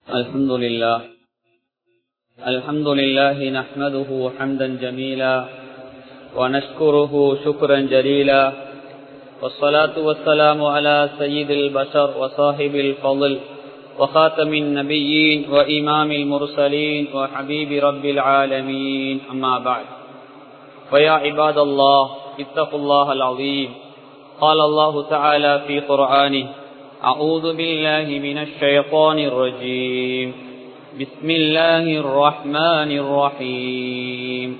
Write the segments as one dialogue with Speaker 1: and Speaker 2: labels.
Speaker 1: الحمد لله الحمد لله نحمده حمدا جميلا ونشكره شكرا جليلا والصلاة والسلام على سيد البشر وصاحب الفضل وخاتم النبيين وإمام المرسلين وحبيب رب العالمين أما بعد فيا عباد الله اتقوا الله العظيم قال الله تعالى في قرآنه أعوذ بالله من الشيطان الرجيم بسم الله الرحمن الرحيم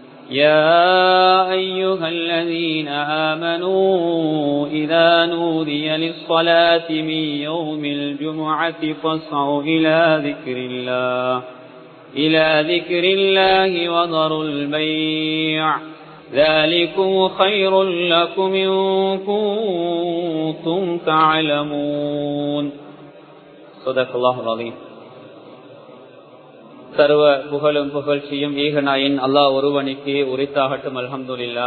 Speaker 1: يا أيها الذين آمنوا إذا نودي للصلاة من يوم الجمعة فاسعوا إلى ذكر الله إلى ذكر الله وذروا البيع ذلكم خير لكم إن كنتم تعلمون صدق الله العظيم சர்வ புகழும் புகழ்ச்சியும் ஏகநாயின் அல்லாஹ் ஒருவனுக்கு உரித்தாகட்டும் அல்ஹம்துல்லா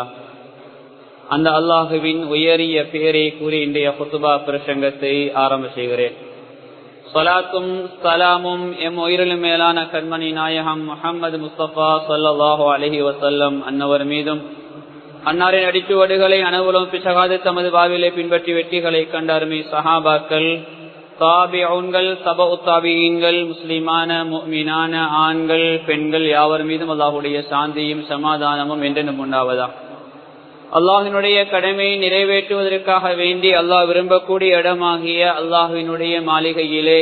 Speaker 1: அந்த அல்லாஹுவின் உயரிய பேரை கூறி இன்றைய புத்துபா பிரசங்கத்தை ஆரம்ப செய்கிறேன் சொலாத்தும் சலாமும் எம் உயிரிலும் மேலான கண்மணி நாயகம் முகமது முஸ்தபா சொல்லாஹு அலஹி வசல்லம் அன்னவர் மீதும் அன்னாரின் அடிச்சுவடுகளை அனவலும் பிசகாது தமது பாவிலை பின்பற்றி வெற்றிகளை கண்ட அருமை சஹாபாக்கள் தாபியன்கள் சப உத்தாபியன்கள் முஸ்லிமான மீனான ஆண்கள் பெண்கள் யாவர் மீதும் அல்லாஹுடைய சாந்தியும் சமாதானமும் என்றென்றும் உண்டாவதா அல்லாஹினுடைய கடமையை நிறைவேற்றுவதற்காக வேண்டி அல்லாஹ் விரும்பக்கூடிய இடமாகிய அல்லாஹுவினுடைய மாளிகையிலே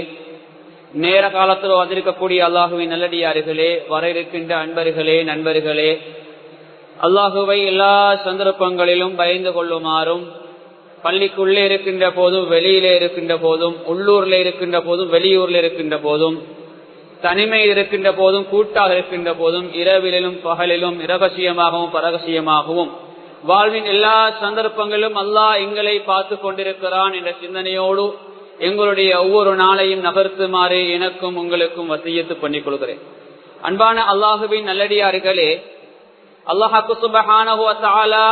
Speaker 1: நேர காலத்தில் வந்திருக்கக்கூடிய அல்லாஹுவின் நல்லடியார்களே வர இருக்கின்ற அன்பர்களே நண்பர்களே அல்லாஹுவை எல்லா சந்தர்ப்பங்களிலும் பயந்து கொள்ளுமாறும் பள்ளிக்குள்ளே இருக்கின்ற போதும் வெளியிலே இருக்கின்ற போதும் உள்ளூர்ல இருக்கின்ற போதும் வெளியூர்ல இருக்கின்ற போதும் தனிமையில் இருக்கின்ற போதும் கூட்டாக இருக்கின்ற போதும் இரவிலும் பகலிலும் இரகசியமாகவும் பரகசியமாகவும் வாழ்வின் எல்லா சந்தர்ப்பங்களிலும் அல்லாஹ் எங்களை பார்த்து கொண்டிருக்கிறான் என்ற சிந்தனையோடு எங்களுடைய ஒவ்வொரு நாளையும் நகர்த்துமாறு எனக்கும் உங்களுக்கும் வசியத்து பண்ணிக் கொள்கிறேன் அன்பான அல்லாஹுவின் நல்லடியார்களே அல்லாஹாக்கு சுபஹானஹுவத்தாலா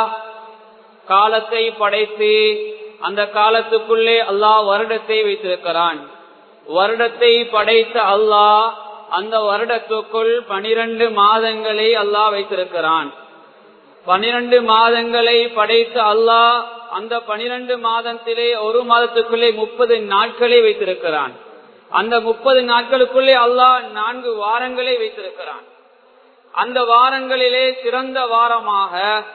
Speaker 1: காலத்தை படைத்து அந்த காலத்துக்குள்ளே அல்லாஹ் வருடத்தை வைத்திருக்கிறான் வருடத்தை படைத்த அல்லாஹ் அந்த வருடத்துக்குள் பனிரெண்டு மாதங்களை அல்லாஹ் வைத்திருக்கிறான் பனிரெண்டு மாதங்களை படைத்த அல்லாஹ் அந்த பனிரெண்டு மாதத்திலே ஒரு மாதத்துக்குள்ளே முப்பது நாட்களை வைத்திருக்கிறான் அந்த முப்பது நாட்களுக்குள்ளே அல்லாஹ் நான்கு வாரங்களை வைத்திருக்கிறான் அந்த வாரங்களிலே சிறந்த வாரமாக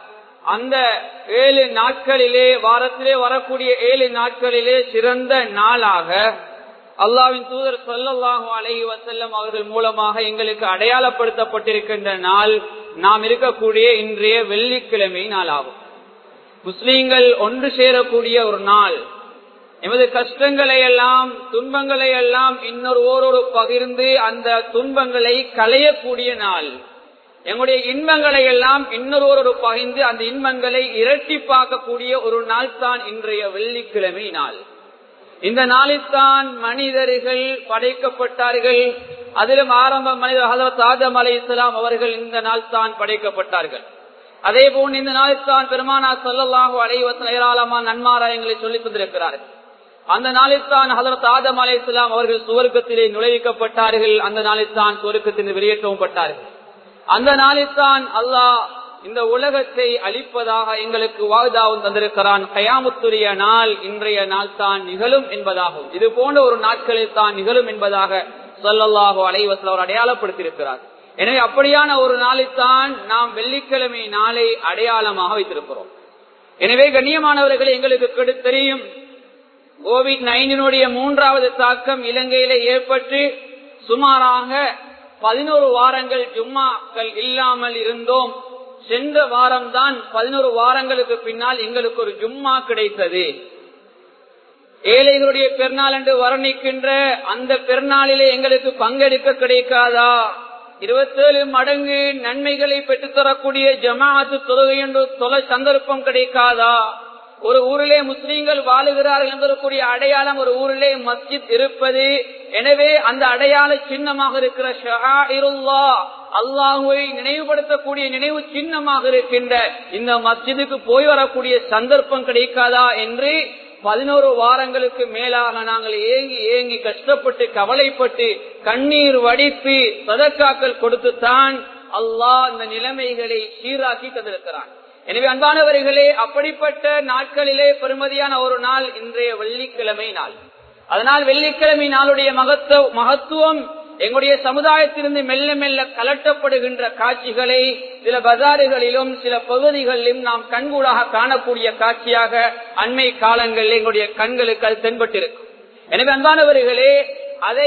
Speaker 1: அந்த ஏழு நாட்களிலே வாரத்திலே வரக்கூடிய ஏழு நாட்களிலே சிறந்த நாளாக அல்லாவின் தூதர் சொல்லல்லாஹு அலஹி வசல்லம் அவர்கள் மூலமாக எங்களுக்கு அடையாளப்படுத்தப்பட்டிருக்கின்ற நாள் நாம் இருக்கக்கூடிய இன்றைய வெள்ளிக்கிழமை நாள் ஆகும் முஸ்லீம்கள் ஒன்று சேரக்கூடிய ஒரு நாள் எமது கஷ்டங்களை எல்லாம் துன்பங்களை எல்லாம் இன்னொரு ஓரோடு பகிர்ந்து அந்த துன்பங்களை களையக்கூடிய நாள் எங்களுடைய இன்பங்களை எல்லாம் இன்னொரு பகிர்ந்து அந்த இன்பங்களை இரட்டி பார்க்கக்கூடிய ஒரு நாள் தான் இன்றைய வெள்ளிக்கிழமை நாள் இந்த நாளில்தான் மனிதர்கள் படைக்கப்பட்டார்கள் அதிலும் ஆரம்ப மனிதர் ஹசரத் ஆதம் அலை இஸ்லாம் அவர்கள் இந்த நாள் தான் படைக்கப்பட்டார்கள் அதே போன்று இந்த நாளில் தான் பெருமானா சல்லாஹூ அலைவசன் ஏராளமான நன்மாராயங்களை சொல்லித் தந்திருக்கிறார்கள் அந்த நாளில் தான் ஹசரத் ஆதம் அலை இஸ்லாம் அவர்கள் சுவர்க்கத்திலே நுழைவிக்கப்பட்டார்கள் அந்த நாளில் தான் சுவர்க்கத்தில் வெளியேற்றவும் பட்டார்கள் அந்த நாளில்தான் அல்லாஹ் இந்த உலகத்தை அழிப்பதாக எங்களுக்கு வாகுதாவும் தந்திருக்கிறான் கயாமுத்துரிய நாள் இன்றைய நாள் தான் நிகழும் என்பதாகும் இது போன்ற ஒரு நாட்களில் தான் நிகழும் என்பதாக சொல்லல்லாஹோ அலைவசல் அவர் அடையாளப்படுத்தியிருக்கிறார் எனவே அப்படியான ஒரு நாளைத்தான் நாம் வெள்ளிக்கிழமை நாளை அடையாளமாக வைத்திருக்கிறோம் எனவே கண்ணியமானவர்கள் எங்களுக்கு தெரியும் கோவிட் நைன்டினுடைய மூன்றாவது தாக்கம் இலங்கையில ஏற்பட்டு சுமாராக பதினோரு வாரங்கள் ஜும்மாக்கள் இல்லாமல் இருந்தோம் சென்ற வாரம் தான் பதினோரு வாரங்களுக்கு பின்னால் எங்களுக்கு ஒரு ஜும்மா கிடைத்தது ஏழைகளுடைய பெருநாள் என்று வர்ணிக்கின்ற அந்த பெருநாளிலே எங்களுக்கு பங்கெடுக்க கிடைக்காதா இருபத்தேழு மடங்கு நன்மைகளை பெற்றுத்தரக்கூடிய ஜமாஅத்து தொழுகை என்று தொலை சந்தர்ப்பம் கிடைக்காதா ஒரு ஊரிலே முஸ்லீம்கள் வாழுகிறார்கள் என்பதற்குரிய அடையாளம் ஒரு ஊரிலே மஸ்ஜித் இருப்பது எனவே அந்த அடையாள சின்னமாக இருக்கிற ஷஹாஇருல்லா அல்லாஹுவை நினைவுபடுத்தக்கூடிய நினைவு சின்னமாக இருக்கின்ற இந்த மஸ்ஜிதுக்கு போய் வரக்கூடிய சந்தர்ப்பம் கிடைக்காதா என்று பதினோரு வாரங்களுக்கு மேலாக நாங்கள் ஏங்கி ஏங்கி கஷ்டப்பட்டு கவலைப்பட்டு கண்ணீர் வடித்து சதக்காக்கள் கொடுத்துத்தான் அல்லாஹ் இந்த நிலைமைகளை சீராக்கி தந்திருக்கிறான் எனவே அன்பானவர்களே அப்படிப்பட்ட நாட்களிலே பெருமதியான ஒரு நாள் இன்றைய வெள்ளிக்கிழமை நாள் அதனால் வெள்ளிக்கிழமை நாளுடைய மகத்துவ மகத்துவம் எங்களுடைய சமுதாயத்திலிருந்து மெல்ல மெல்ல கலட்டப்படுகின்ற காட்சிகளை சில பஜாறுகளிலும் சில பகுதிகளிலும் நாம் கண்கூடாக காணக்கூடிய காட்சியாக அண்மை காலங்களில் எங்களுடைய கண்களுக்கு அது தென்பட்டிருக்கும் எனவே அன்பானவர்களே அதை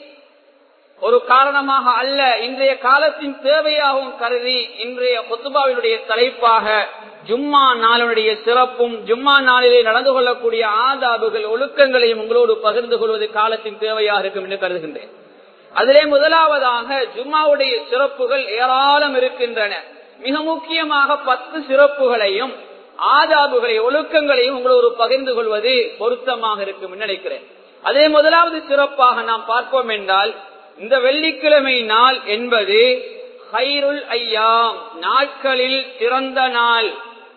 Speaker 1: ஒரு காரணமாக அல்ல இன்றைய காலத்தின் தேவையாகவும் கருதி இன்றைய கொத்துபாவினுடைய தலைப்பாக ஜும்மா நாளினுடைய சிறப்பும் ஜும்மா நாளிலே நடந்து கொள்ளக்கூடிய ஆதாபுகள் ஒழுக்கங்களையும் உங்களோடு பகிர்ந்து கொள்வது காலத்தின் தேவையாக இருக்கும் என்று கருதுகின்றேன் அதிலே முதலாவதாக ஜும்மாவுடைய சிறப்புகள் ஏராளம் இருக்கின்றன மிக முக்கியமாக பத்து சிறப்புகளையும் ஆதாபுகளை ஒழுக்கங்களையும் உங்களோடு பகிர்ந்து கொள்வது பொருத்தமாக இருக்கும் என்று நினைக்கிறேன் அதே முதலாவது சிறப்பாக நாம் பார்ப்போம் என்றால் இந்த வெள்ளிக்கிழமை நாள் என்பது ஹைருல் ஐயாம் நாட்களில் சிறந்த நாள்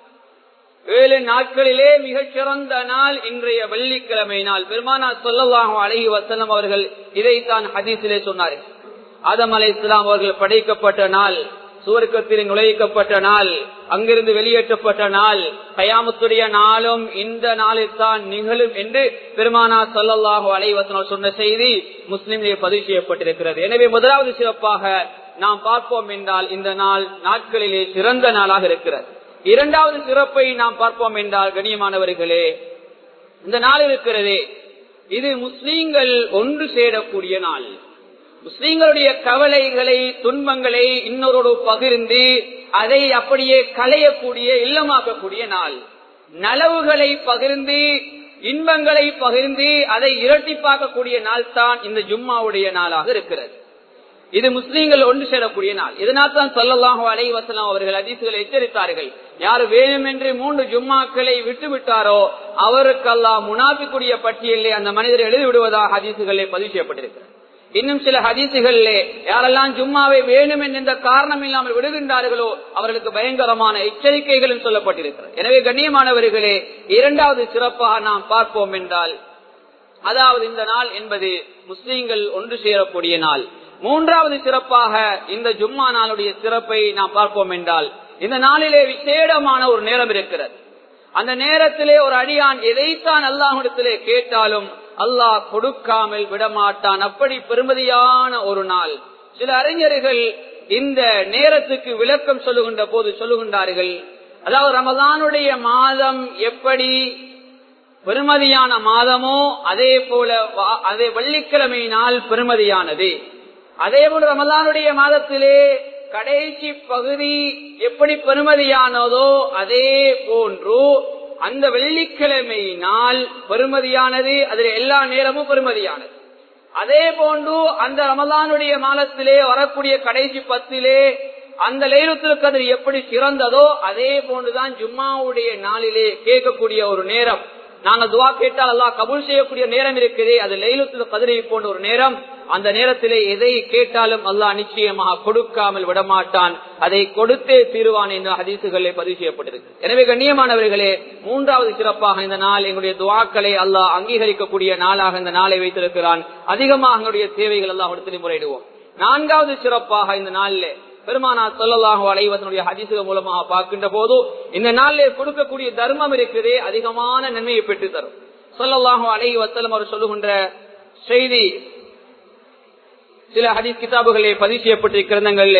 Speaker 1: ஏழு நாட்களிலே மிகச் சிறந்த நாள் இன்றைய வெள்ளிக்கிழமை நாள் பெருமானா சொல்லலாகும் அழகி வசனம் அவர்கள் இதைத்தான் ஹதீஸிலே சொன்னார்கள் ஆதம் அலை இஸ்லாம் அவர்கள் படைக்கப்பட்ட நாள் சுவர்க்கத்தில் நுழைக்கப்பட்ட நாள் அங்கிருந்து வெளியேற்றப்பட்ட நாள் கயாமத்துடைய நாளும் இந்த நாளில் தான் நிகழும் என்று பெருமானா சொல்லல்லாஹு அலைவசனம் சொன்ன செய்தி முஸ்லிமிலே பதிவு செய்யப்பட்டிருக்கிறது எனவே முதலாவது சிறப்பாக நாம் பார்ப்போம் என்றால் இந்த நாள் நாட்களிலே சிறந்த நாளாக இருக்கிறது இரண்டாவது சிறப்பை நாம் பார்ப்போம் என்றால் கண்ணியமானவர்களே இந்த நாள் இருக்கிறதே இது முஸ்லீம்கள் ஒன்று சேரக்கூடிய நாள் முஸ்லீம்களுடைய கவலைகளை துன்பங்களை இன்னொரு பகிர்ந்து அதை அப்படியே களையக்கூடிய இல்லமாக்கக்கூடிய நாள் நலவுகளை பகிர்ந்து இன்பங்களை பகிர்ந்து அதை இரட்டிப்பாக்கக்கூடிய நாள் தான் இந்த ஜும்மாவுடைய நாளாக இருக்கிறது இது முஸ்லீம்கள் ஒன்று சேரக்கூடிய நாள் இதனால் தான் சொல்லலாம் அலை வசலாம் அவர்கள் அதிசுகளை எச்சரித்தார்கள் யார் வேணுமென்று மூன்று ஜும்மாக்களை விட்டு விட்டாரோ அவருக்கெல்லாம் முனாபிக்குரிய பட்டியலே அந்த மனிதர் எழுதி விடுவதாக அதிசுகளை பதிவு செய்யப்பட்டிருக்கிறது இன்னும் சில ஹதீசுகளிலே யாரெல்லாம் ஜும்மாவை வேணும் என்ற காரணம் இல்லாமல் விடுகின்றார்களோ அவர்களுக்கு பயங்கரமான எச்சரிக்கைகளும் சொல்லப்பட்டிருக்கிறது எனவே கண்ணியமானவர்களே இரண்டாவது சிறப்பாக நாம் பார்ப்போம் என்றால் அதாவது இந்த நாள் என்பது முஸ்லீம்கள் ஒன்று சேரக்கூடிய நாள் மூன்றாவது சிறப்பாக இந்த ஜும்மா நாளுடைய சிறப்பை நாம் பார்ப்போம் என்றால் இந்த நாளிலே விசேடமான ஒரு நேரம் இருக்கிறது அந்த நேரத்திலே ஒரு அடியான் எதைத்தான் அல்லாஹிடத்திலே கேட்டாலும் அல்லாஹ் கொடுக்காமல் விடமாட்டான் அப்படி பெருமதியான ஒரு நாள் சில அறிஞர்கள் இந்த நேரத்துக்கு விளக்கம் சொல்லுகின்ற போது சொல்லுகின்றார்கள் அதாவது ரமதானுடைய மாதம் எப்படி பெருமதியான மாதமோ அதே போல அதே வெள்ளிக்கிழமை நாள் பெருமதியானது அதே போல ரமதானுடைய மாதத்திலே கடைசி பகுதி எப்படி பெருமதியானதோ அதே போன்று அந்த வெள்ளிக்கிழமை நாள் பெருமதியானது அதில் எல்லா நேரமும் பெருமதியானது அதே போன்று அந்த ரமதானுடைய மாதத்திலே வரக்கூடிய கடைசி பத்திலே அந்த லைலத்தில் கதிர் எப்படி சிறந்ததோ அதே போன்றுதான் ஜும்மாவுடைய நாளிலே கேட்கக்கூடிய ஒரு நேரம் நாங்கள் துவா கேட்டால் அல்லா கபூல் செய்யக்கூடிய நேரம் இருக்குது அது லைலத்தில் கதிரை போன்ற ஒரு நேரம் அந்த நேரத்திலே எதை கேட்டாலும் அல்லாஹ் நிச்சயமாக கொடுக்காமல் விடமாட்டான் அதை கொடுத்தே தீருவான் என்ற ஹதீசுகளே பதிவு செய்யப்பட்டிருக்கு எனவே கண்ணியமானவர்களே மூன்றாவது சிறப்பாக இந்த நாள் எங்களுடைய துவாக்களை அல்லாஹ் அங்கீகரிக்கக்கூடிய நாளாக இந்த நாளை வைத்திருக்கிறான் அதிகமாக எங்களுடைய தேவைகள் எல்லாம் இடத்திலே முறையிடுவோம் நான்காவது சிறப்பாக இந்த நாளிலே பெருமானா சொல்லலாக அலைவதனுடைய ஹதிசுக மூலமாக பார்க்கின்ற போது இந்த நாளிலே கொடுக்கக்கூடிய தர்மம் இருக்கிறதே அதிகமான நன்மையை பெற்று தரும் சொல்லலாக அலை வசலம் அவர் சொல்லுகின்ற செய்தி சில ஹதீஸ் கிதாபுகளே பதிவு செய்யப்பட்டிருக்கிறதங்களிலே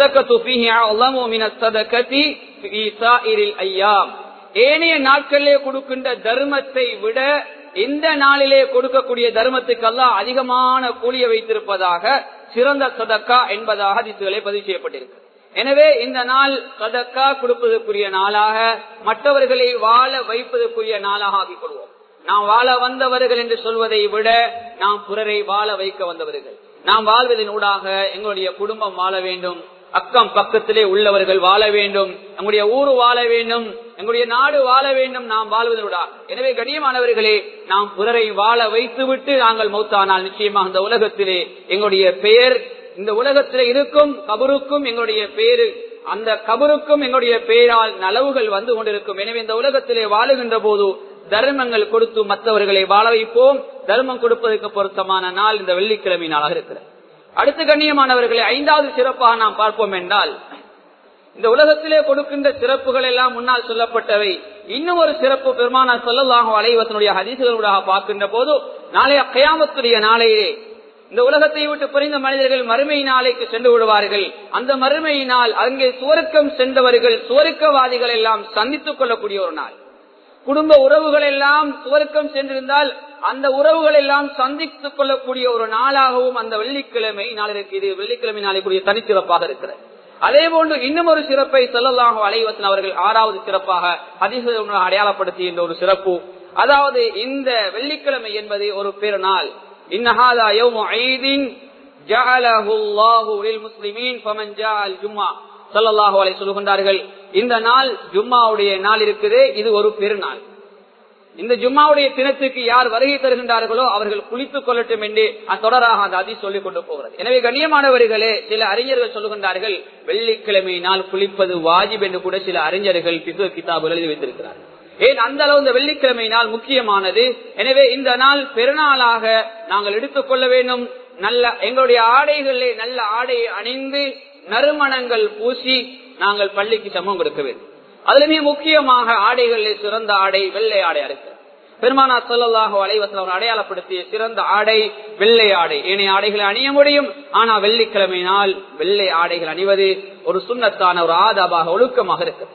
Speaker 1: ஏனைய நாட்களிலே கொடுக்கின்ற தர்மத்தை விட இந்த நாளிலே கொடுக்கக்கூடிய தர்மத்துக்கு எல்லாம் அதிகமான கூலிய வைத்திருப்பதாக சிறந்த சதக்கா என்பதாக ஹதீசுகளை பதிவு செய்யப்பட்டிருக்கு எனவே இந்த நாள் சதக்கா கொடுப்பதற்குரிய நாளாக மற்றவர்களை வாழ வைப்பதற்குரிய நாளாக ஆக்கிக் கொள்வோம் நாம் வாழ வந்தவர்கள் என்று சொல்வதை விட நாம் பிறரை வாழ வைக்க வந்தவர்கள் நாம் வாழ்வதன் ஊடாக எங்களுடைய குடும்பம் வாழ வேண்டும் அக்கம் பக்கத்திலே உள்ளவர்கள் வாழ வேண்டும் நம்முடைய ஊர் வாழ வேண்டும் எங்களுடைய நாடு வாழ வேண்டும் நாம் வாழ்வதனூடாக எனவே கண்ணியமானவர்களே நாம் பிறரை வாழ வைத்துவிட்டு நாங்கள் மௌத்தானால் நிச்சயமாக இந்த உலகத்திலே எங்களுடைய பெயர் இந்த உலகத்திலே இருக்கும் கபருக்கும் எங்களுடைய பேரு அந்த கபருக்கும் எங்களுடைய பெயரால் நலவுகள் வந்து கொண்டிருக்கும் எனவே இந்த உலகத்திலே வாழுகின்ற போது தர்மங்கள் கொடுத்து மற்றவர்களை வாழ வைப்போம் தர்மம் கொடுப்பதற்கு பொருத்தமான நாள் இந்த வெள்ளிக்கிழமை நாளாக இருக்கிறது அடுத்து கண்ணியமானவர்களை ஐந்தாவது சிறப்பாக நாம் பார்ப்போம் என்றால் இந்த உலகத்திலே கொடுக்கின்ற சிறப்புகள் எல்லாம் முன்னால் சொல்லப்பட்டவை இன்னும் ஒரு சிறப்பு பெருமானா சொல்லலாக அலைவசனுடைய ஹதீசுகளூடாக பார்க்கின்ற போது நாளைய கயாமத்துடைய நாளையிலே இந்த உலகத்தை விட்டு பிரிந்த மனிதர்கள் மறுமை நாளைக்கு சென்று விடுவார்கள் அந்த மறுமையினால் அங்கே சுவர்க்கம் சென்றவர்கள் சுவர்க்கவாதிகள் எல்லாம் சந்தித்துக் கொள்ளக்கூடிய ஒரு நாள் குடும்ப உறவுகள் எல்லாம் சுவர்க்கம் சென்றிருந்தால் அந்த உறவுகள் எல்லாம் சந்தித்துக் கொள்ளக்கூடிய ஒரு நாளாகவும் அந்த வெள்ளிக்கிழமை நாள் இருக்கு இது வெள்ளிக்கிழமை நாளைக்குரிய தனிச்சிறப்பாக இருக்கிறது அதே போன்று இன்னும் ஒரு சிறப்பை சொல்லலாக அலைவசன் அவர்கள் ஆறாவது சிறப்பாக அதிக அடையாளப்படுத்துகின்ற ஒரு சிறப்பு அதாவது இந்த வெள்ளிக்கிழமை என்பது ஒரு பெருநாள் இன்னஹாதா யௌமு ஐதின் ஜஅலஹு அல்லாஹு லில் முஸ்லிமீன் ஃபமன் ஜாஅல் ஜும்மா ஸல்லல்லாஹு அலைஹி சொல்லுகின்றார்கள் இந்த நாள் ஜும்மாவுடைய நாள் இருக்குது இது ஒரு பெருநாள் இந்த ஜும்மாவுடைய தினத்துக்கு யார் வருகை தருகின்றார்களோ அவர்கள் குளித்துக் கொள்ளட்டும் என்று தொடராக அந்த அதி சொல்லிக் கொண்டு போகிறது எனவே கண்ணியமானவர்களே சில அறிஞர்கள் சொல்லுகின்றார்கள் வெள்ளிக்கிழமை நாள் குளிப்பது வாஜிப் என்று கூட சில அறிஞர்கள் பிது கிதாபுகள் எழுதி வைத்திருக்கிறார்கள் ஏன் அந்த அளவு இந்த வெள்ளிக்கிழமை நாள் முக்கியமானது எனவே இந்த நாள் பெருநாளாக நாங்கள் எடுத்துக் கொள்ள வேண்டும் நல்ல எங்களுடைய ஆடைகளிலே நல்ல ஆடையை அணிந்து நறுமணங்கள் பூசி நாங்கள் பள்ளிக்கு சமம் கொடுக்க வேண்டும் அதுலமே முக்கியமாக ஆடைகளில் சிறந்த ஆடை வெள்ளை ஆடை இருக்கு பெருமானா சொல்லலாக அலைவசம் அடையாளப்படுத்திய சிறந்த ஆடை வெள்ளை ஆடை ஏனைய ஆடைகளை அணிய முடியும் ஆனா வெள்ளிக்கிழமை நாள் வெள்ளை ஆடைகள் அணிவது ஒரு சுண்ணத்தான ஒரு ஆதாபாக ஒழுக்கமாக இருக்கு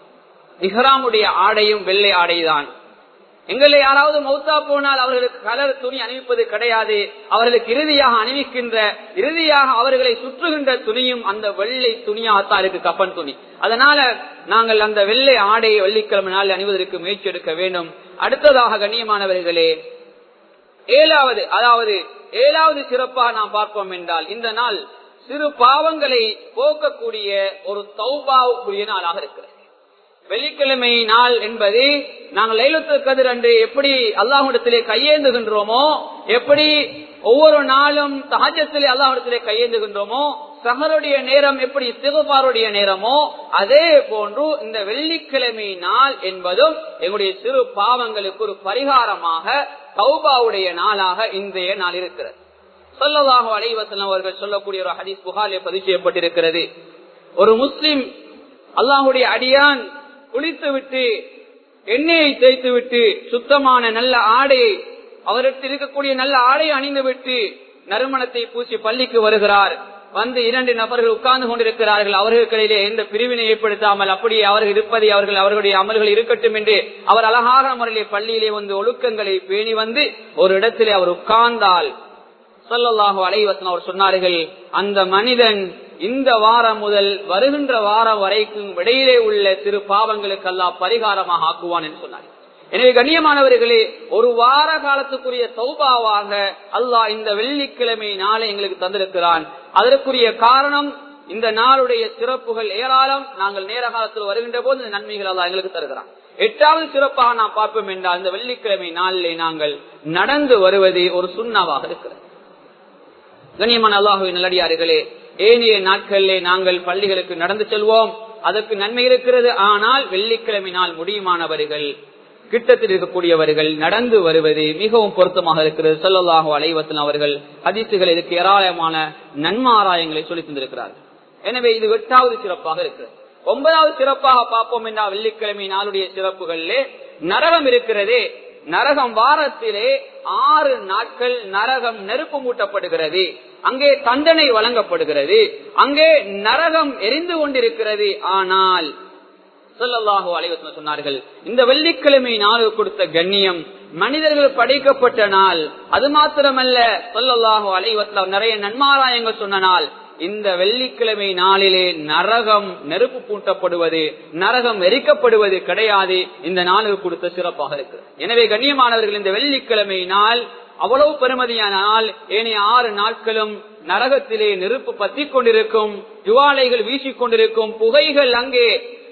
Speaker 1: இஹ்ராமுடைய ஆடையும் வெள்ளை ஆடைதான் எங்களை யாராவது மௌத்தா போனால் அவர்களுக்கு கலர் துணி அணிவிப்பது கிடையாது அவர்களுக்கு இறுதியாக அணிவிக்கின்ற இறுதியாக அவர்களை சுற்றுகின்ற துணியும் அந்த வெள்ளை துணியாகத்தான் இருக்கு கப்பன் துணி அதனால நாங்கள் அந்த வெள்ளை ஆடையை வெள்ளிக்கிழமை நாள் அணிவதற்கு முயற்சி எடுக்க வேண்டும் அடுத்ததாக கண்ணியமானவர்களே ஏழாவது அதாவது ஏழாவது சிறப்பாக நாம் பார்ப்போம் என்றால் இந்த நாள் சிறு பாவங்களை போக்கக்கூடிய ஒரு தௌபாவுக்குரிய நாளாக இருக்கிறது வெள்ளிக்கிழமை நாள் என்பது நாங்கள் லைலத்து கதிர் அன்று எப்படி அல்லாஹிடத்திலே கையேந்துகின்றோமோ எப்படி ஒவ்வொரு நாளும் சகஜத்திலே அல்லாஹிடத்திலே கையேந்துகின்றோமோ சகருடைய நேரம் எப்படி சிவபாருடைய நேரமோ அதே போன்று இந்த வெள்ளிக்கிழமை நாள் என்பதும் எங்களுடைய சிறு பாவங்களுக்கு ஒரு பரிகாரமாக சௌபாவுடைய நாளாக இன்றைய நாள் இருக்கிறது சொல்லதாக அலைவசனம் அவர்கள் சொல்லக்கூடிய ஒரு ஹதீஸ் புகாலே பதிவு செய்யப்பட்டிருக்கிறது ஒரு முஸ்லிம் அல்லாஹுடைய அடியான் குளித்து விட்டு எண்ணெயை தேய்த்து விட்டு சுத்தமான நல்ல ஆடையை அவரிடத்தில் இருக்கக்கூடிய நல்ல ஆடை அணிந்து விட்டு நறுமணத்தை பூசி பள்ளிக்கு வருகிறார் வந்து இரண்டு நபர்கள் உட்கார்ந்து கொண்டிருக்கிறார்கள் அவர்களுக்கிடையிலே எந்த பிரிவினை ஏற்படுத்தாமல் அப்படியே அவர்கள் இருப்பதை அவர்கள் அவர்களுடைய அமல்கள் இருக்கட்டும் என்று அவர் அழகாக முறையிலே பள்ளியிலே வந்து ஒழுக்கங்களை பேணி வந்து ஒரு இடத்திலே அவர் உட்கார்ந்தால் சொல்லல்லாஹு அலைவசன் அவர் சொன்னார்கள் அந்த மனிதன் இந்த வாரம் முதல் வருகின்ற வாரம் வரைக்கும் இடையிலே உள்ள சிறு பாவங்களுக்கு எல்லாம் பரிகாரமாக ஆக்குவான் என்று சொன்னார் எனவே கண்ணியமானவர்களே ஒரு வார காலத்துக்குரிய சௌபாவாக அல்லாஹ் இந்த வெள்ளிக்கிழமை நாளை எங்களுக்கு தந்திருக்கிறான் அதற்குரிய காரணம் இந்த நாளுடைய சிறப்புகள் ஏராளம் நாங்கள் நேர காலத்தில் வருகின்ற போது இந்த நன்மைகள் அல்லாஹ் எங்களுக்கு தருகிறான் எட்டாவது சிறப்பாக நாம் பார்ப்போம் என்றால் இந்த வெள்ளிக்கிழமை நாளிலே நாங்கள் நடந்து வருவது ஒரு சுண்ணாவாக இருக்கிறது கண்ணியமான அல்லாஹுவின் நல்லடியார்களே ஏனைய நாட்களிலே நாங்கள் பள்ளிகளுக்கு நடந்து செல்வோம் அதற்கு நன்மை இருக்கிறது ஆனால் வெள்ளிக்கிழமை நாள் முடியுமானவர்கள் கிட்டத்தில் இருக்கக்கூடியவர்கள் நடந்து வருவது மிகவும் பொருத்தமாக இருக்கிறது சொல்லலாக அலைவசன் அவர்கள் ஹதீசுகள் இதுக்கு ஏராளமான நன்மாராயங்களை சொல்லி தந்திருக்கிறார்கள் எனவே இது எட்டாவது சிறப்பாக இருக்கிறது ஒன்பதாவது சிறப்பாக பார்ப்போம் என்றால் வெள்ளிக்கிழமை நாளுடைய சிறப்புகளிலே நரகம் இருக்கிறதே நரகம் வாரத்திலே ஆறு நாட்கள் நரகம் நெருப்பு மூட்டப்படுகிறது அங்கே தண்டனை வழங்கப்படுகிறது அங்கே நரகம் எரிந்து கொண்டிருக்கிறது ஆனால் சொல்லல்லாஹோ அலைவசம் சொன்னார்கள் இந்த வெள்ளிக்கிழமை நாள் கொடுத்த கண்ணியம் மனிதர்கள் படைக்கப்பட்ட நாள் அது மாத்திரமல்ல சொல்லல்லாஹோ அலைவசம் நிறைய நன்மாராயங்கள் சொன்ன நாள் இந்த வெள்ளிக்கிழமை நாளிலே நரகம் நெருப்பு பூட்டப்படுவது நரகம் எரிக்கப்படுவது கிடையாது இந்த நாளுக்கு கொடுத்த சிறப்பாக இருக்கு எனவே கண்ணியமானவர்கள் இந்த வெள்ளிக்கிழமை நாள் அவ்வளவு பெருமதியான நாள் ஏனைய ஆறு நாட்களும் நரகத்திலே நெருப்பு பத்தி கொண்டிருக்கும் ஜுவாலைகள் வீசிக் கொண்டிருக்கும் புகைகள் அங்கே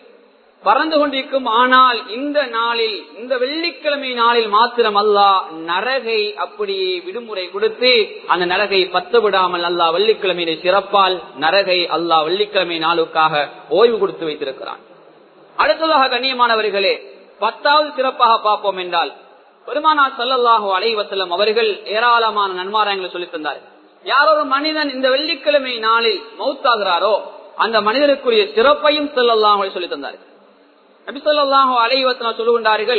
Speaker 1: பறந்து கொண்டிருக்கும் ஆனால் இந்த நாளில் இந்த வெள்ளிக்கிழமை நாளில் மாத்திரம் அல்லா நரகை அப்படியே விடுமுறை கொடுத்து அந்த நரகை பத்து விடாமல் அல்லா வெள்ளிக்கிழமையிலே சிறப்பால் நரகை அல்லா வெள்ளிக்கிழமை நாளுக்காக ஓய்வு கொடுத்து வைத்திருக்கிறான் அடுத்ததாக கண்ணியமானவர்களே பத்தாவது சிறப்பாக பார்ப்போம் என்றால் பெருமானா சல்லல்லாஹு அலைவசல்லம் அவர்கள் ஏராளமான நன்மாராயங்களை சொல்லி தந்தார் யார் ஒரு மனிதன் இந்த வெள்ளிக்கிழமை நாளில் மௌத்தாகிறாரோ அந்த மனிதனுக்குரிய சிறப்பையும் செல்லல்லாஹ் சொல்லி தந்தார் நபி சொல்லாஹு அலைவசலம் சொல்லுகின்றார்கள்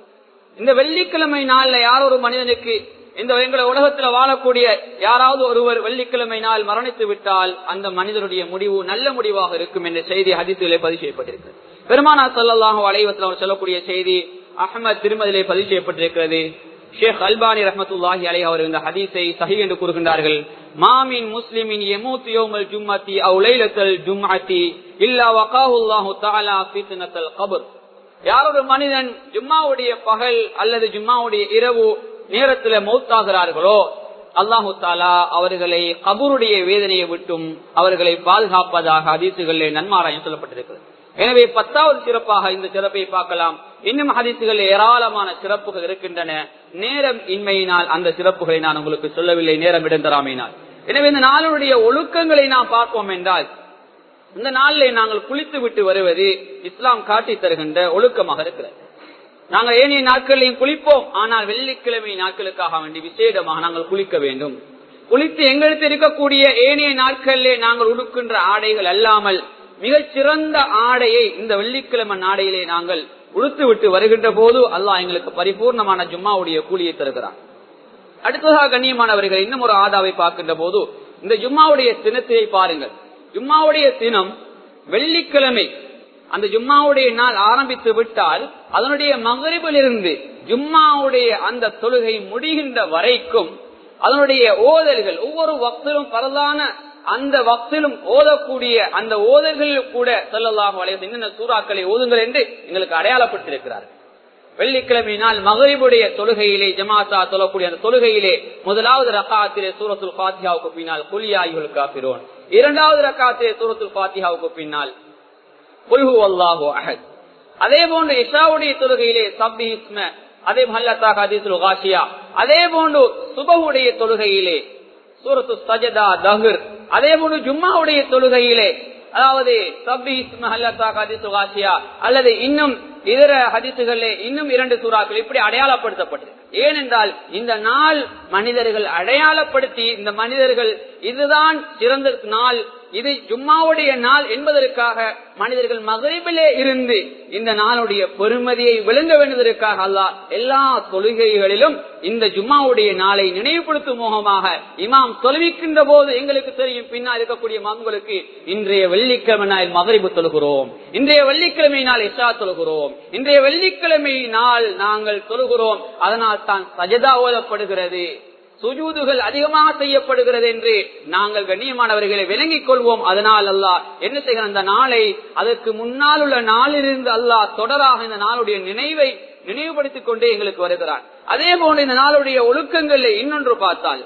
Speaker 1: இந்த வெள்ளிக்கிழமை நாள்ல யார் ஒரு மனிதனுக்கு இந்த எங்களை உலகத்துல வாழக்கூடிய யாராவது ஒருவர் வெள்ளிக்கிழமை நாள் மரணித்து விட்டால் அந்த மனிதனுடைய முடிவு நல்ல முடிவாக இருக்கும் என்ற செய்தி ஹதிசிலே பதிவு செய்யப்பட்டிருக்கு பெருமானா சல்லாஹூ அலைவத்தில் அவர் சொல்லக்கூடிய செய்தி அகமது திருமதிலே பதிவு செய்யப்பட்டிருக்கிறது ஷேக் அல்பானி ரஹமத்துல்லாஹி அலை அவர் இந்த ஹதீஸை சஹி என்று கூறுகின்றார்கள் மாமின் முஸ்லிமின் எமூத் யோமல் ஜும்மத்தி அவுலைலத்தல் ஜும்அத்தி இல்லா வகாஹுல்லாஹு தஆலா ஃபித்னத்தல் கபர் யார் ஒரு மனிதன் ஜும்மாவுடைய பகல் அல்லது ஜும்மாவுடைய இரவு நேரத்துல மௌத்தாகிறார்களோ அல்லாஹு தாலா அவர்களை கபூருடைய வேதனையை விட்டும் அவர்களை பாதுகாப்பதாக அதிசுகளிலே நன்மாராயம் சொல்லப்பட்டிருக்கிறது எனவே பத்தாவது சிறப்பாக இந்த சிறப்பை பார்க்கலாம் இன்னும் ஹதிசுகள் ஏராளமான சிறப்புகள் இருக்கின்றன நேரம் இன்மையினால் அந்த சிறப்புகளை நான் உங்களுக்கு சொல்லவில்லை நேரம் இடந்தராமையினால் எனவே இந்த நாளுடைய ஒழுக்கங்களை நாம் பார்ப்போம் என்றால் இந்த நாளிலே நாங்கள் குளித்து விட்டு வருவது இஸ்லாம் காட்டி தருகின்ற ஒழுக்கமாக இருக்கிறது நாங்கள் ஏனைய நாட்களையும் குளிப்போம் ஆனால் வெள்ளிக்கிழமை நாட்களுக்காக வேண்டி விசேடமாக நாங்கள் குளிக்க வேண்டும் குளித்து எங்களுக்கு இருக்கக்கூடிய ஏனைய நாட்களிலே நாங்கள் உடுக்கின்ற ஆடைகள் அல்லாமல் மிகச் சிறந்த ஆடையை இந்த வெள்ளிக்கிழமை நாடையிலே நாங்கள் உடுத்து விட்டு வருகின்ற போது அல்லாஹ் எங்களுக்கு பரிபூர்ணமான ஜும்மாவுடைய கூலியை தருகிறார் அடுத்ததாக கண்ணியமானவர்கள் இன்னும் ஒரு ஆதாவை பார்க்கின்ற போது இந்த ஜும்மாவுடைய தினத்தை பாருங்கள் ஜும்மாவுடைய தினம் வெள்ளிக்கிழமை அந்த ஜும்மாவுடைய நாள் ஆரம்பித்து விட்டால் அதனுடைய மகரிபிலிருந்து ஜும்மாவுடைய அந்த தொழுகை முடிகின்ற வரைக்கும் அதனுடைய ஓதல்கள் ஒவ்வொரு வக்திலும் பரலான அந்த வக்திலும் ஓதக்கூடிய அந்த ஓதல்களில் கூட செல்லலாக வளைய என்னென்ன சூறாக்களை ஓதுங்கள் என்று எங்களுக்கு அடையாளப்பட்டிருக்கிறார் வெள்ளிக்கிழமை நாள் மகரிபுடைய தொழுகையிலே ஜமாத்தா தொழக்கூடிய அந்த தொழுகையிலே முதலாவது ரக்காத்திலே சூரத்துல் பாத்தியாவுக்கு பின்னால் குலியாயுல் காபிரோன் இரண்டாவது ரக்காத்திலே சூரத்துல் பாத்தியாவுக்கு பின்னால் குல்ஹு அல்லாஹு அஹத் அதே போன்று இஷாவுடைய தொழுகையிலே சப்பி இஸ்ம அதே மல்லத்தா ஹதீசுல் காஷியா அதே போன்று சுபகுடைய தொழுகையிலே சூரத்து சஜதா தஹர் அதே போன்று ஜும்மாவுடைய தொழுகையிலே அதாவது சப்பி இஸ்ம ஹல்லத்தா ஹதீசுல் காஷியா அல்லது இன்னும் இதர ஹதிசுகளே இன்னும் இரண்டு சூறாக்கள் இப்படி அடையாளப்படுத்தப்பட்டது ஏனென்றால் இந்த நாள் மனிதர்கள் அடையாளப்படுத்தி இந்த மனிதர்கள் இதுதான் சிறந்த நாள் இது ஜும்மாவுடைய நாள் என்பதற்காக மனிதர்கள் மகரிபிலே இருந்து இந்த நாளுடைய பெருமதியை விளங்க வேண்டுவதற்காக அல்ல எல்லா தொழுகைகளிலும் இந்த ஜும்மாவுடைய நாளை நினைவுபடுத்தும் முகமாக இமாம் தொழுவிக்கின்ற போது எங்களுக்கு தெரியும் பின்னால் இருக்கக்கூடிய மாம்களுக்கு இன்றைய வெள்ளிக்கிழமை நாள் மகரிபு தொழுகிறோம் இன்றைய வெள்ளிக்கிழமை நாள் இஷா தொழுகிறோம் இன்றைய வெள்ளிக்கிழமை நாள் நாங்கள் தொழுகிறோம் அதனால் தான் சஜதா ஓதப்படுகிறது சுஜூதுகள் அதிகமாக செய்யப்படுகிறது என்று நாங்கள் கண்ணியமானவர்களை விளங்கிக் கொள்வோம் அதனால் அல்லாஹ் என்ன செய்கிற அந்த நாளை அதற்கு முன்னால் உள்ள நாளிலிருந்து அல்லாஹ் தொடராக இந்த நாளுடைய நினைவை நினைவுபடுத்திக் கொண்டே எங்களுக்கு வருகிறார் அதே போன்று இந்த நாளுடைய ஒழுக்கங்களில் இன்னொன்று பார்த்தால்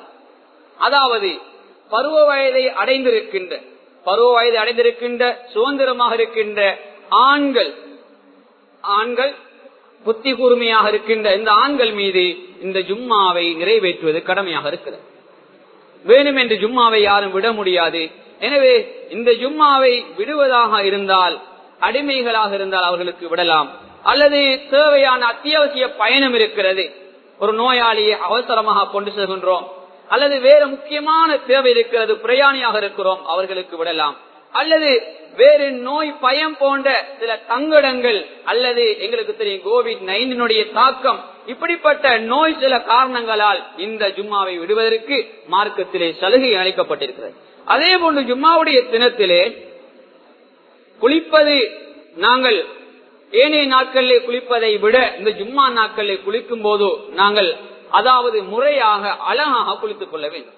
Speaker 1: அதாவது பருவ வயதை அடைந்திருக்கின்ற பருவ வயதை அடைந்திருக்கின்ற சுதந்திரமாக இருக்கின்ற ஆண்கள் ஆண்கள் புத்தி கூர்மையாக இருக்கின்ற இந்த ஆண்கள் மீது இந்த ஜும்மாவை நிறைவேற்றுவது கடமையாக இருக்கிறது வேணும் என்று ஜும்மாவை யாரும் விட முடியாது எனவே இந்த ஜும்மாவை விடுவதாக இருந்தால் அடிமைகளாக இருந்தால் அவர்களுக்கு விடலாம் அல்லது தேவையான அத்தியாவசிய பயணம் இருக்கிறது ஒரு நோயாளியை அவசரமாக கொண்டு செல்கின்றோம் அல்லது வேறு முக்கியமான தேவை இருக்கிறது பிரயாணியாக இருக்கிறோம் அவர்களுக்கு விடலாம் அல்லது வேறு நோய் பயம் போன்ற சில தங்கடங்கள் அல்லது எங்களுக்கு தெரியும் கோவிட் நைன்டினுடைய தாக்கம் இப்படிப்பட்ட நோய் சில காரணங்களால் இந்த ஜும்மாவை விடுவதற்கு மார்க்கத்திலே சலுகை அளிக்கப்பட்டிருக்கிறது அதே போன்று ஜும்மாவுடைய தினத்திலே குளிப்பது நாங்கள் ஏனைய நாட்களிலே குளிப்பதை விட இந்த ஜும்மா நாட்களிலே குளிக்கும் போது நாங்கள் அதாவது முறையாக அழகாக குளித்துக் கொள்ள வேண்டும்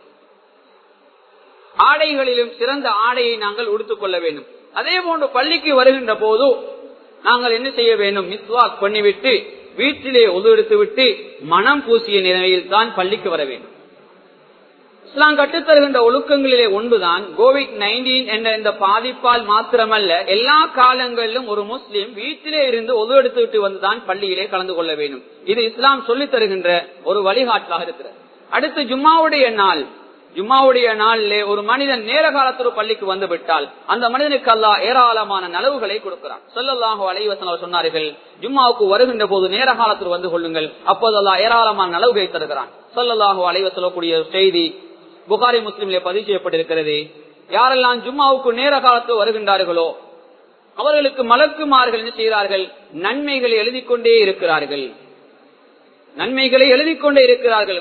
Speaker 1: ஆடைகளிலும் சிறந்த ஆடையை நாங்கள் உடுத்துக் கொள்ள வேண்டும் அதே போன்று பள்ளிக்கு வருகின்ற போது நாங்கள் என்ன செய்ய வேண்டும் மிஸ்வாக் பண்ணிவிட்டு வீட்டிலே ஒதுடுத்து விட்டு மனம் பூசிய நிலையில் தான் பள்ளிக்கு வர வேண்டும் இஸ்லாம் கட்டுத்தருகின்ற ஒழுக்கங்களிலே ஒன்றுதான் கோவிட் நைன்டீன் என்ற இந்த பாதிப்பால் மாத்திரமல்ல எல்லா காலங்களிலும் ஒரு முஸ்லீம் வீட்டிலே இருந்து ஒது எடுத்து விட்டு வந்துதான் பள்ளியிலே கலந்து கொள்ள வேண்டும் இது இஸ்லாம் சொல்லித் தருகின்ற ஒரு வழிகாட்டலாக இருக்கிறது அடுத்து ஜும்மாவுடைய நாள் ஜும்மாவுடைய நாளிலே ஒரு மனிதன் நேர காலத்தொரு பள்ளிக்கு வந்து விட்டால் அந்த மனிதனுக்கு அல்லாஹ் ஏராளமான நலவுகளை கொடுக்கிறான் சொல்லல்லாஹு அலைவசன் சொன்னார்கள் ஜும்மாவுக்கு வருகின்ற போது நேர காலத்தில் வந்து கொள்ளுங்கள் அப்போது அல்லாஹ் ஏராளமான நலவுகளை தருகிறான் சொல்லல்லாஹு அலைவ சொல்லக்கூடிய செய்தி புகாரி முஸ்லிம்ல பதிவு செய்யப்பட்டிருக்கிறது யாரெல்லாம் ஜும்மாவுக்கு நேர காலத்தில் வருகின்றார்களோ அவர்களுக்கு மலக்குமார்கள் என்ன செய்கிறார்கள் நன்மைகளை எழுதி கொண்டே இருக்கிறார்கள் நன்மைகளை எழுதி கொண்டே இருக்கிறார்கள்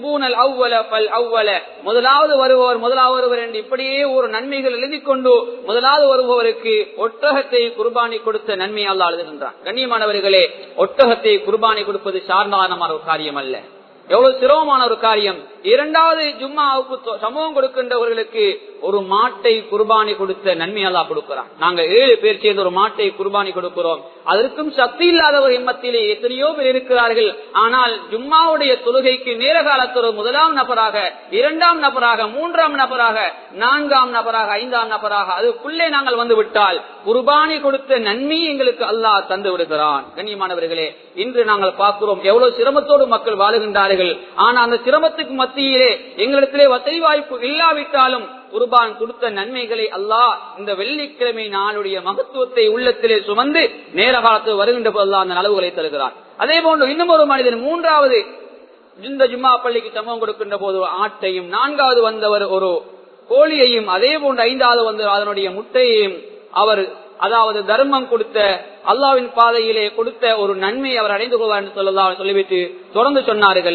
Speaker 1: முதலாவது வருபவர் முதலாவது வருவர் என்று இப்படியே ஒரு நன்மைகள் எழுதி கொண்டு முதலாவது வருபவருக்கு ஒட்டகத்தை குர்பானி கொடுத்த நன்மை அல்ல எழுதுகின்றான் கண்ணியமானவர்களே ஒட்டகத்தை குர்பானி கொடுப்பது சாதாரணமான ஒரு காரியம் அல்ல எவ்வளவு சிரமமான ஒரு காரியம் இரண்டாவது ஜும்மாவுக்கு சமூகம் கொடுக்கின்றவர்களுக்கு ஒரு மாட்டை குர்பானி கொடுத்த நன்மை அல்லா கொடுக்கிறான் நாங்க ஏழு பேர் சேர்ந்து ஒரு மாட்டை குர்பானி கொடுக்கிறோம் அதற்கும் சக்தி இல்லாதவர் எம்மத்திலே எத்தனையோ பேர் இருக்கிறார்கள் ஆனால் ஜும்மாவுடைய தொழுகைக்கு நேர காலத்தொரு முதலாம் நபராக இரண்டாம் நபராக மூன்றாம் நபராக நான்காம் நபராக ஐந்தாம் நபராக அதுக்குள்ளே நாங்கள் வந்து விட்டால் குர்பானி கொடுத்த நன்மை எங்களுக்கு அல்லாஹ் தந்து விடுகிறான் கண்ணியமானவர்களே இன்று நாங்கள் பார்க்கிறோம் எவ்வளவு சிரமத்தோடு மக்கள் வாழுகின்றார்கள் ஆனா அந்த சிரமத்துக்கு மத்தியிலே எங்களிடத்திலே வசதி வாய்ப்பு இல்லாவிட்டாலும் குர்பான் கொடுத்த நன்மைகளை அல்லாஹ் இந்த வெள்ளிக்கிழமை நாளுடைய மகத்துவத்தை உள்ளத்திலே சுமந்து நேர காலத்தில் வருகின்ற போது அந்த நலவுகளை தருகிறார் அதே போன்று இன்னும் ஒரு மனிதன் மூன்றாவது இந்த ஜும்மா பள்ளிக்கு சமம் கொடுக்கின்ற போது ஆட்டையும் நான்காவது வந்தவர் ஒரு கோழியையும் அதே போன்று ஐந்தாவது வந்து அதனுடைய முட்டையையும் அவர் அதாவது தர்மம் கொடுத்த அல்லாவின் பாதையிலே கொடுத்த ஒரு நன்மை அவர் அடைந்து கொள்வார் என்று சொல்லலாம் சொல்லிவிட்டு தொடர்ந்து சொன்னார்கள்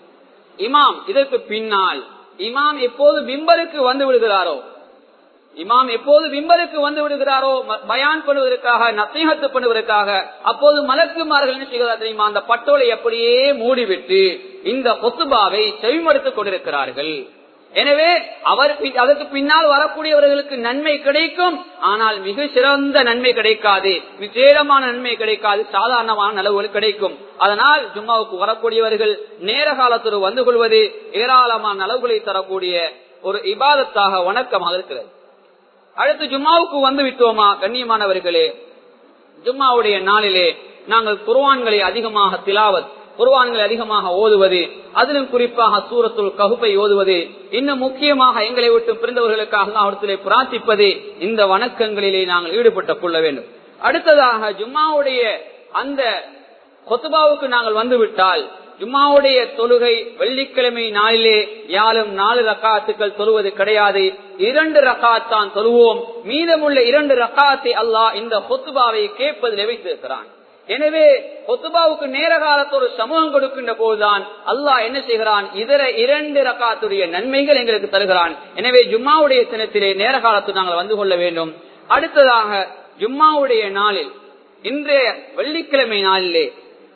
Speaker 1: இமாம் இதற்கு பின்னால் இமாம் எப்போது பிம்பருக்கு வந்து விடுகிறாரோ இமாம் எப்போது பிம்பருக்கு வந்து விடுகிறாரோ பயான் பண்ணுவதற்காக நசீகத்து பண்ணுவதற்காக அப்போது மலக்குமார்கள் என்ன செய்கிறார் தெரியுமா அந்த பட்டோலை அப்படியே மூடிவிட்டு இந்த கொத்துபாவை செவிமடுத்துக் கொண்டிருக்கிறார்கள் எனவே அவர் அதற்கு பின்னால் வரக்கூடியவர்களுக்கு நன்மை கிடைக்கும் ஆனால் மிக சிறந்த நன்மை கிடைக்காது விசேடமான நன்மை கிடைக்காது சாதாரணமான நலவுகள் கிடைக்கும் அதனால் ஜும்மாவுக்கு வரக்கூடியவர்கள் நேர காலத்தோடு வந்து கொள்வது ஏராளமான நலவுகளை தரக்கூடிய ஒரு இபாதத்தாக வணக்கமாக இருக்கிறது அடுத்து ஜும்மாவுக்கு வந்து விட்டோமா கண்ணியமானவர்களே ஜும்மாவுடைய நாளிலே நாங்கள் குர்வான்களை அதிகமாக திலாவத் குர்வான்களை அதிகமாக ஓதுவது அதிலும் குறிப்பாக சூரத்துள் ககுப்பை ஓதுவது இன்னும் முக்கியமாக எங்களை விட்டு பிறந்தவர்களுக்காக அவர்களை பிரார்த்திப்பது இந்த வணக்கங்களிலே நாங்கள் ஈடுபட்டுக் கொள்ள வேண்டும் அடுத்ததாக ஜும்மாவுடைய அந்த கொத்துபாவுக்கு நாங்கள் வந்துவிட்டால் ஜும்மாவுடைய தொழுகை வெள்ளிக்கிழமை நாளிலே யாரும் நாலு ரக்காத்துக்கள் தொழுவது கிடையாது இரண்டு ரக்காத் தான் தொழுவோம் மீதமுள்ள இரண்டு ரக்காத்தை அல்லாஹ் இந்த கொத்துபாவை கேட்பதில் வைத்திருக்கிறான் எனவே கொத்துபாவுக்கு நேர காலத்தோடு சமூகம் கொடுக்கின்ற போதுதான் அல்லாஹ் என்ன செய்கிறான் இதர இரண்டு ரக்காத்துடைய நன்மைகள் எங்களுக்கு தருகிறான் எனவே ஜும்மாவுடைய தினத்திலே நேர காலத்தில் நாங்கள் வந்து கொள்ள வேண்டும் அடுத்ததாக ஜும்மாவுடைய நாளில் இன்றைய வெள்ளிக்கிழமை நாளிலே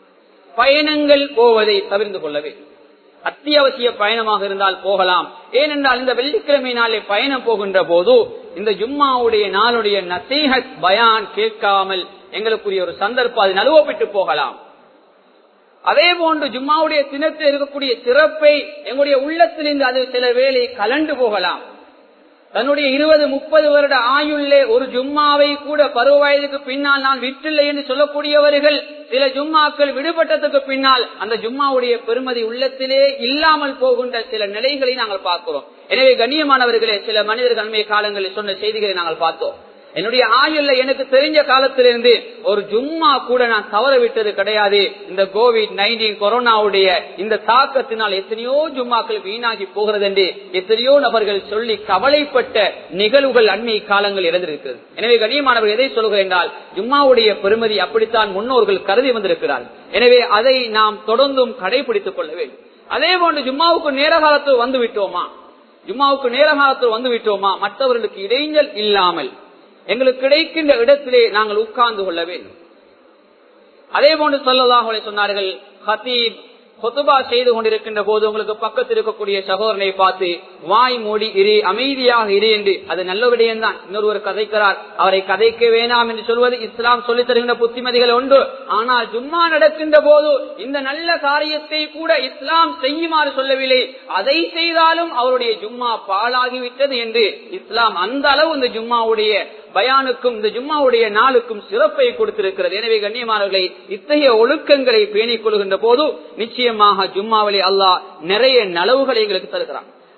Speaker 1: பயணங்கள் போவதை தவிர்த்து கொள்ள வேண்டும் அத்தியாவசிய பயணமாக இருந்தால் போகலாம் ஏனென்றால் இந்த வெள்ளிக்கிழமை நாளே பயணம் போகின்ற போது இந்த ஜும்மாவுடைய நாளுடைய நசீஹத் பயான் கேட்காமல் எங்களுக்குரிய ஒரு சந்தர்ப்பம் அது நழுவப்பட்டு போகலாம் அதே போன்று ஜும்மாவுடைய தினத்தில் இருக்கக்கூடிய சிறப்பை எங்களுடைய உள்ளத்திலிருந்து அது சில வேலை கலண்டு போகலாம் தன்னுடைய இருபது முப்பது வருட ஆயுள்ளே ஒரு ஜும்மாவை கூட பருவ வயதுக்கு பின்னால் நான் விற்றில்லை என்று சொல்லக்கூடியவர்கள் சில ஜும்மாக்கள் விடுபட்டதுக்கு பின்னால் அந்த ஜும்மாவுடைய பெருமதி உள்ளத்திலே இல்லாமல் போகின்ற சில நிலைகளை நாங்கள் பார்க்கிறோம் எனவே கண்ணியமானவர்களே சில மனிதர்கள் அண்மை காலங்களில் சொன்ன செய்திகளை நாங்கள் பார்த்தோம் என்னுடைய ஆயுள்ல எனக்கு தெரிஞ்ச காலத்திலிருந்து ஒரு ஜும்மா கூட நான் தவற விட்டது கிடையாது இந்த கோவிட் நைன்டீன் கொரோனாவுடைய இந்த தாக்கத்தினால் எத்தனையோ ஜும்மாக்கள் வீணாகி போகிறது என்று எத்தனையோ நபர்கள் சொல்லி கவலைப்பட்ட நிகழ்வுகள் அண்மை காலங்கள் இருந்திருக்கிறது எனவே கண்ணியமானவர் எதை சொல்கிறேன் என்றால் ஜும்மாவுடைய பெருமதி அப்படித்தான் முன்னோர்கள் கருதி வந்திருக்கிறார்கள் எனவே அதை நாம் தொடர்ந்தும் கடைபிடித்துக் கொள்ள வேண்டும் அதே போன்று ஜும்மாவுக்கு நேர காலத்தில் வந்து விட்டோமா ஜும்மாவுக்கு நேர காலத்தில் வந்து விட்டோமா மற்றவர்களுக்கு இடைஞ்சல் இல்லாமல் எங்களுக்கு கிடைக்கின்ற இடத்திலே நாங்கள் உட்கார்ந்து கொள்ள வேண்டும் அதே போன்று சொல்லதாக சொன்னார்கள் ஹத்தீப் கொத்துபா செய்து கொண்டிருக்கின்ற போது உங்களுக்கு பக்கத்தில் இருக்கக்கூடிய சகோதரனை பார்த்து வாய் மூடி இரு அமைதியாக இரு என்று அது நல்ல விடயம்தான் இன்னொருவர் கதைக்கிறார் அவரை கதைக்க வேணாம் என்று சொல்வது இஸ்லாம் சொல்லித் தருகின்ற புத்திமதிகள் உண்டு ஆனால் ஜும்மா நடக்கின்ற போது இந்த நல்ல காரியத்தை கூட இஸ்லாம் செய்யுமாறு சொல்லவில்லை அதை செய்தாலும் அவருடைய ஜும்மா பாழாகிவிட்டது என்று இஸ்லாம் அந்த அளவு இந்த ஜும்மாவுடைய பயானுக்கும் இந்த ஜும்மாவுடைய நாளுக்கும் சிறப்பை கொடுத்திருக்கிறது எனவே கண்ணியமானவர்களை இத்தகைய ஒழுக்கங்களை பேணிக் கொள்கின்ற போது நிச்சயமாக ஜும்மாவிலே அல்லாஹ் நிறைய நலவுகளை எங்களுக்கு தருகிறான்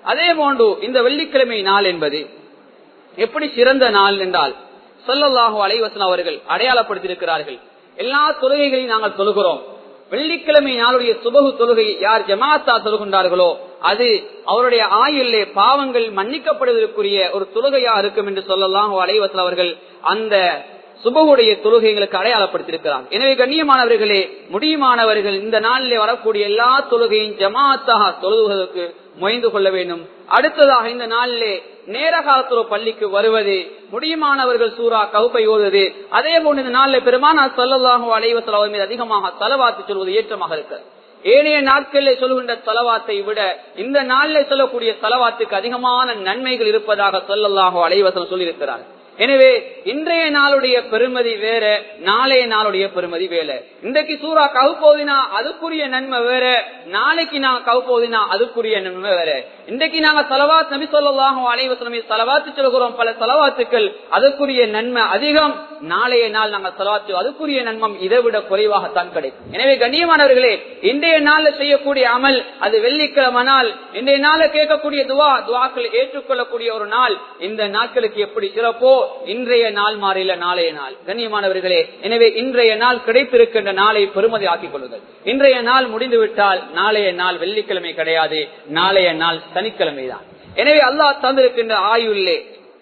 Speaker 1: அதே போன்று இந்த வெள்ளிக்கிழமை நாள் என்பது எப்படி சிறந்த நாள் என்றால் சொல்லல்லாஹு அலைவசன் அவர்கள் அடையாளப்படுத்தியிருக்கிறார்கள் எல்லா தொழுகைகளையும் நாங்கள் தொழுகிறோம் வெள்ளிக்கிழமை நாளுடைய சுபகு தொழுகை யார் ஜமாத்தா தொழுகின்றார்களோ அது அவருடைய ஆயுள்ளே பாவங்கள் மன்னிக்கப்படுவதற்குரிய ஒரு தொழுகையா இருக்கும் என்று சொல்லலாம் அலைவசல் அவர்கள் அந்த சுபகுடைய தொழுகைகளுக்கு அடையாளப்படுத்தியிருக்கிறார் எனவே கண்ணியமானவர்களே முடியுமானவர்கள் இந்த நாளிலே வரக்கூடிய எல்லா தொழுகையும் ஜமாத்தாக தொழுதுவதற்கு முயந்து கொள்ள வேண்டும் அடுத்ததாக இந்த நாளிலே நேர காலத்துற பள்ளிக்கு வருவது முடியுமானவர்கள் சூறா கவுப்பை ஓதுவது அதே போன்று இந்த நாளில் பெருமான சொல்லலாக அலைவசல் அவர் மீது அதிகமாக தலவாத்து சொல்வது ஏற்றமாக இருக்கிறது ஏனைய நாட்களில் சொல்கின்ற தலவாத்தை விட இந்த நாளில் சொல்லக்கூடிய தலவாத்துக்கு அதிகமான நன்மைகள் இருப்பதாக சொல்லலாக அலைவசம் சொல்லியிருக்கிறார் எனவே இன்றைய நாளுடைய பெருமதி வேற நாளைய நாளுடைய பெருமதி வேற இன்றைக்கு சூறா கவுப்போதினா அதுக்குரிய நன்மை வேற நாளைக்கு நாங்க கவுப்போதினா அதுக்குரிய நன்மை வேற இன்றைக்கு நாங்க செலவாத் நபி சொல்லாஹும் அனைவசனமே செலவாத்து சொல்கிறோம் பல செலவாத்துக்கள் அதுக்குரிய நன்மை அதிகம் நாளைய நாள் நாங்கள் செலவாத்து அதுக்குரிய நன்மம் இதை விட குறைவாகத்தான் கிடைக்கும் எனவே கண்ணியமானவர்களே இன்றைய நாள்ல செய்யக்கூடிய அமல் அது வெள்ளிக்கிழமை நாள் இன்றைய நாள்ல கேட்கக்கூடிய துவா துவாக்கள் ஏற்றுக்கொள்ளக்கூடிய ஒரு நாள் இந்த நாட்களுக்கு எப்படி சிறப்போ இன்றைய நாள் மாறில நாளைய நாள் கண்ணியமானவர்களே எனவே இன்றைய நாள் கிடைத்திருக்கின்ற நாளை பெருமதி ஆக்கிக் கொள்ளுங்கள் இன்றைய நாள் முடிந்து விட்டால் நாளைய நாள் வெள்ளிக்கிழமை கிடையாது நாளைய நாள் சனிக்கிழமை தான் எனவே அல்லாஹ் தந்திருக்கின்ற ஆயுள்ளே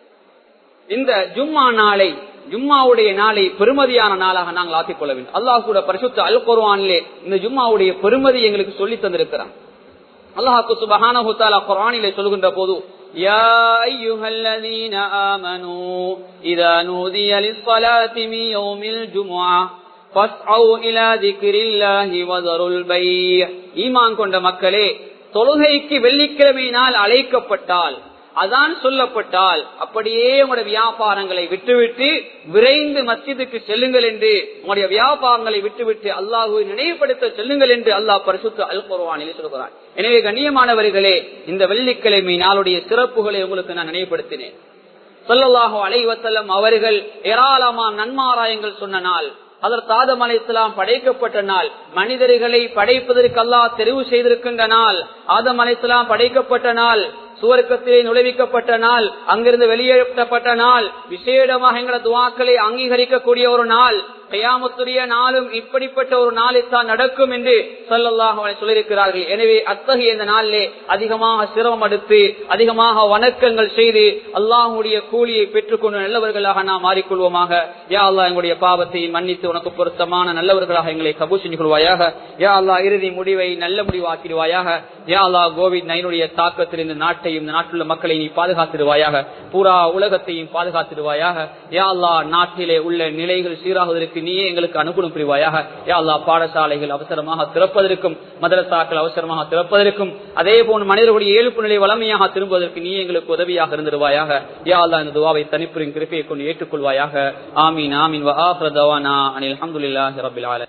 Speaker 1: இந்த ஜும்மா நாளை ஜும்மாவுடைய நாளை பெருமதியான நாளாக நாங்கள் ஆக்கிக் கொள்ள வேண்டும் அல்லாஹ் கூட பரிசுத்த அல் குர்வானிலே இந்த ஜும்மாவுடைய பெருமதி எங்களுக்கு சொல்லி தந்திருக்கிறான் அல்லாஹாக்கு சுபஹான குரானிலே சொல்கின்ற போது يا أيها الذين آمنوا إذا نودي للصلاة من يوم الجمعة فاسعوا إلى ذكر الله وذروا البيع ஈமான் கொண்ட மக்களே தொழுகைக்கு வெள்ளிக்கிழமை நாள் அழைக்கப்பட்டால் அதான் சொல்லப்பட்டால் அப்படியே உங்களுடைய வியாபாரங்களை விட்டுவிட்டு விரைந்து மஸ்ஜிதுக்கு செல்லுங்கள் என்று உங்களுடைய வியாபாரங்களை விட்டுவிட்டு அல்லாஹுவை நினைவுபடுத்த செல்லுங்கள் என்று அல்லாஹ் பரிசுத்த அல் குர்வானிலே சொல்கிறான் எனவே கண்ணியமானவர்களே இந்த வெள்ளிக்கிழமை நாளுடைய சிறப்புகளை உங்களுக்கு நான் நினைவுபடுத்தினேன் சொல்லல்லாஹு அலைவசல்லம் அவர்கள் ஏராளமான நன்மாராயங்கள் சொன்ன நாள் அதற்கு ஆதம் அலை இஸ்லாம் படைக்கப்பட்ட நாள் மனிதர்களை படைப்பதற்கு அல்லாஹ் தெரிவு செய்திருக்கின்ற நாள் ஆதம் அலை இஸ்லாம் படைக்கப்பட்ட நாள் சுவர்க்கத்திலே நுழைவிக்கப்பட்ட நாள் அங்கிருந்து வெளியேற்றப்பட்ட நாள் விசேடமாக எங்கள துவாக்களை அங்கீகரிக்கக்கூடிய ஒரு நாள் கையாமத்துடைய நாளும் இப்படிப்பட்ட ஒரு நாளில்தான் நடக்கும் என்று சொல்லல்லாக சொல்லியிருக்கிறார்கள் எனவே அத்தகைய இந்த நாளிலே அதிகமாக சிரமம் எடுத்து அதிகமாக வணக்கங்கள் செய்து அல்லாஹுடைய கூலியை பெற்றுக்கொண்டு நல்லவர்களாக நாம் மாறிக்கொள்வோமாக யா அல்லா எங்களுடைய பாவத்தை மன்னித்து உனக்கு பொருத்தமான நல்லவர்களாக எங்களை கபூ செஞ்சு கொள்வாயாக யா அல்லா இறுதி முடிவை நல்ல முடிவாக்கிடுவாயாக யா அல்லா கோவிட் நைனுடைய தாக்கத்தில் இந்த நாட்டையும் இந்த நாட்டில் மக்களை நீ பாதுகாத்திடுவாயாக பூரா உலகத்தையும் பாதுகாத்திடுவாயாக யா அல்லா நாட்டிலே உள்ள நிலைகள் சீராகுவதற்கு நீயே எங்களுக்கு அனுகூலம் புரிவாயாக யா அல்லா பாடசாலைகள் அவசரமாக திறப்பதற்கும் மதரசாக்கள் அவசரமாக திறப்பதற்கும் அதே போன்று மனிதர்களுடைய இயல்பு நிலை வளமையாக திரும்புவதற்கு நீ எங்களுக்கு உதவியாக இருந்திருவாயாக யா அல்லா இந்த துவாவை தனிப்புரின் கிருப்பையை கொண்டு ஏற்றுக்கொள்வாயாக ஆமீன் ஆமீன் வஹாஃபிர தவானா அனில் அஹமதுல்லாஹி ரபில் ஆலமீன்